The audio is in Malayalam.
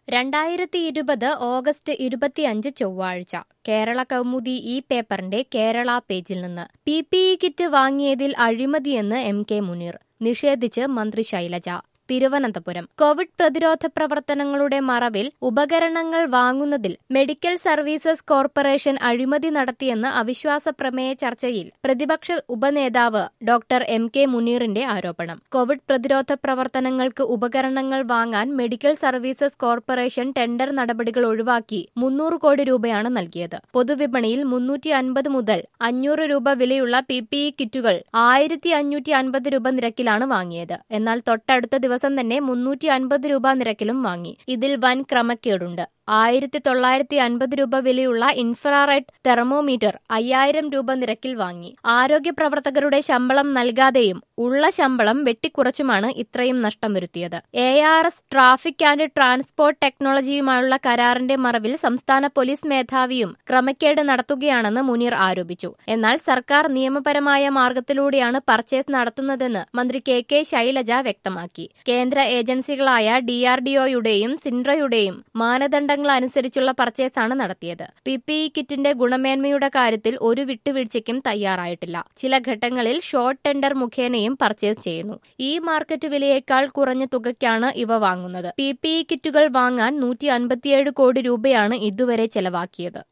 രണ്ടായിരത്തി ഇരുപത് ഓഗസ്റ്റ് ഇരുപത്തിയഞ്ച് ചൊവ്വാഴ്ച കേരള കൗമുദി ഈ പേപ്പറിന്റെ കേരള പേജിൽ നിന്ന് പി പി ഇ കിറ്റ് വാങ്ങിയതിൽ അഴിമതിയെന്ന് എം കെ മുനീർ നിഷേധിച്ച് മന്ത്രി ശൈലജ തിരുവനന്തപുരം കോവിഡ് പ്രതിരോധ പ്രവർത്തനങ്ങളുടെ മറവിൽ ഉപകരണങ്ങൾ വാങ്ങുന്നതിൽ മെഡിക്കൽ സർവീസസ് കോർപ്പറേഷൻ അഴിമതി നടത്തിയെന്ന് അവിശ്വാസ പ്രമേയ ചർച്ചയിൽ പ്രതിപക്ഷ ഉപനേതാവ് ഡോക്ടർ എം കെ മുനീറിന്റെ ആരോപണം കോവിഡ് പ്രതിരോധ പ്രവർത്തനങ്ങൾക്ക് ഉപകരണങ്ങൾ വാങ്ങാൻ മെഡിക്കൽ സർവീസസ് കോർപ്പറേഷൻ ടെൻഡർ നടപടികൾ ഒഴിവാക്കി മുന്നൂറ് കോടി രൂപയാണ് നൽകിയത് പൊതുവിപണിയിൽ മുന്നൂറ്റി അൻപത് മുതൽ അഞ്ഞൂറ് രൂപ വിലയുള്ള പി പി ഇ കിറ്റുകൾ ആയിരത്തി അഞ്ഞൂറ്റി അൻപത് രൂപ നിരക്കിലാണ് വാങ്ങിയത് എന്നാൽ തൊട്ടടുത്ത ദിവസം തന്നെ മുന്നൂറ്റി അൻപത് രൂപ നിരക്കിലും വാങ്ങി ഇതിൽ വൻ ക്രമക്കേടുണ്ട് ആയിരത്തി തൊള്ളായിരത്തി അൻപത് രൂപ വിലയുള്ള ഇൻഫ്രാറെഡ് തെർമോമീറ്റർ അയ്യായിരം രൂപ നിരക്കിൽ വാങ്ങി ആരോഗ്യ പ്രവർത്തകരുടെ ശമ്പളം നൽകാതെയും ഉള്ള ശമ്പളം വെട്ടിക്കുറച്ചുമാണ് ഇത്രയും നഷ്ടം വരുത്തിയത് A R S traffic and transport ടെക്നോളജിയുമായുള്ള കരാറിന്റെ മറവിൽ സംസ്ഥാന പോലീസ് മേധാവിയും ക്രമക്കേട് നടത്തുകയാണെന്ന് മുനീർ ആരോപിച്ചു എന്നാൽ സർക്കാർ നിയമപരമായ മാർഗത്തിലൂടെയാണ് പർച്ചേസ് നടത്തുന്നതെന്ന് മന്ത്രി കെ കെ ശൈലജ വ്യക്തമാക്കി കേന്ദ്ര ഏജൻസികളായ ഡിആർഡിഒയുടെയും സിൻഡ്രയുടെയും മാനദണ്ഡങ്ങൾ അനുസരിച്ചുള്ള പർച്ചേസാണ് നടത്തിയത് പി പി ഇ കിറ്റിന്റെ ഗുണമേന്മയുടെ കാര്യത്തിൽ ഒരു വിട്ടുവീഴ്ചയ്ക്കും തയ്യാറായിട്ടില്ല ചില ഘട്ടങ്ങളിൽ ഷോർട്ട് ടെൻഡർ മുഖേനയും പർച്ചേസ് ചെയ്യുന്നു ഈ മാർക്കറ്റ് വിലയേക്കാൾ കുറഞ്ഞ തുകയ്ക്കാണ് ഇവ വാങ്ങുന്നത് പി പി ഇ കിറ്റുകൾ വാങ്ങാൻ നൂറ്റി അൻപത്തിയേഴ് കോടി രൂപയാണ് ഇതുവരെ ചെലവാക്കിയത്